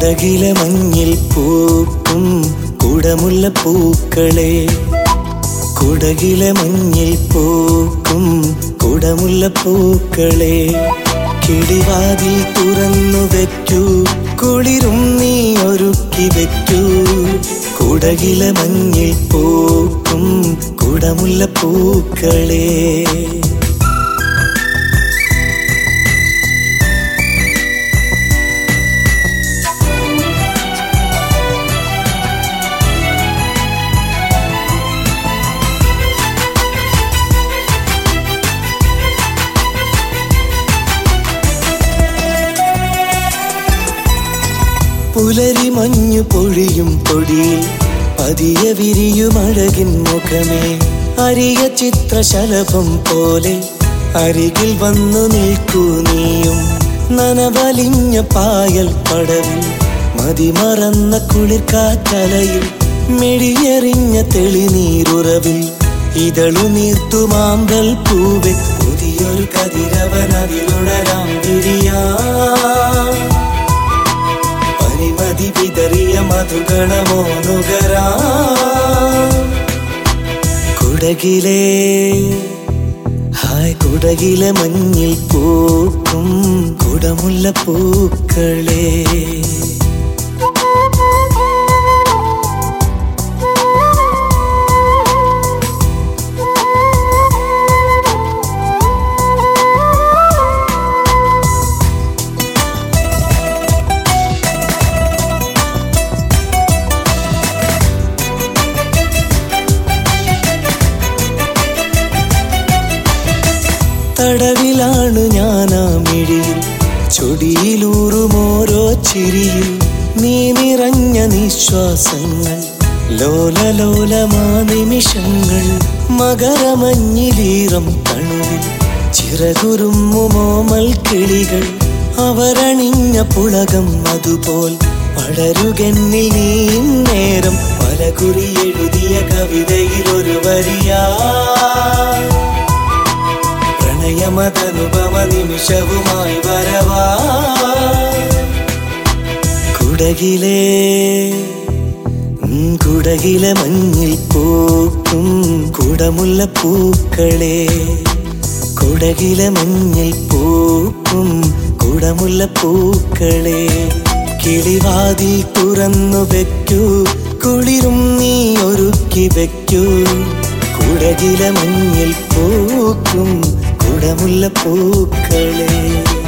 കുടകിലെ മഞ്ഞിൽ പൂക്കും കുടമുല്ല പൂക്കളെ കുടകിലെ മഞ്ഞിൽ പൂക്കും കുടമുല്ല പൂക്കളെ കിളിവാതിൽ തുറന്നു വെക്കൂ കുളിരും നീ ഒരുക്കി വെക്കൂ കുടകിലെ മഞ്ഞിൽ പൂക്കും കുടമുല്ല പൂക്കളെ പുലരി മഞ്ഞു പൊഴിയും പൊടിയിൽ പതിയെ വിരിയുമഴകിൻ മുഖമേ അരിയ ചിത്രശലഭം പോലെ അരികിൽ വന്നു നിൽക്കൂ നീയും നനവലിഞ്ഞ പായൽ പടവിൽ മതിമറന്ന കുളിർക്കാറ്റലയിൽ മെഴിയെറിഞ്ഞ തെളിനീരുറവിൽ ഇതളു നീർത്തു മാമ്പൽ പൂവെ പുതിയൊരു കതിരവൻ അതിലുണരാം വിരിയാ പരിമതി വിതറിയ മധുഗണമോ നുകരാ കുടകിലെ ഹായ് കുടകിലെ മഞ്ഞിൽ പൂക്കും കുടമുല്ല പൂക്കളെ തടവിലാണ് ഞാനാ മിഴിയിൽ ചൊടിയിലൂറും ഓരോ ചിരിയിൽ നീ നിറഞ്ഞ നിശ്വാസങ്ങൾ ലോലലോലമാ നിമിഷങ്ങൾ മകരമഞ്ഞിലീറം കണുവിൽ ചിറകുരുമ്മുമോമൽ കിളികൾ അവരണിഞ്ഞ പുളകം അതുപോൽ പടരുകന്നിൽ നീ നേരം പലകുറി എഴുതിയ കവിതയിൽ ഒരു വരിയാ പ്രണയമതനുപമ നിമിഷവുമായി വരവാ കുടകിലെ ഉം, കുടകിലെ മഞ്ഞിൽ പൂക്കും കുടമുല്ല പൂക്കളെ കുടകിലെ മഞ്ഞിൽ പൂക്കും കുടമുല്ല പൂക്കളെ കിളിവാതിൽ തുറന്നു വെക്കൂ കുളിരും നീ ഒരുക്കി വെക്കൂ കുടകിലെ മഞ്ഞിൽ പൂക്കും കുടമുല്ല പൂക്കളെ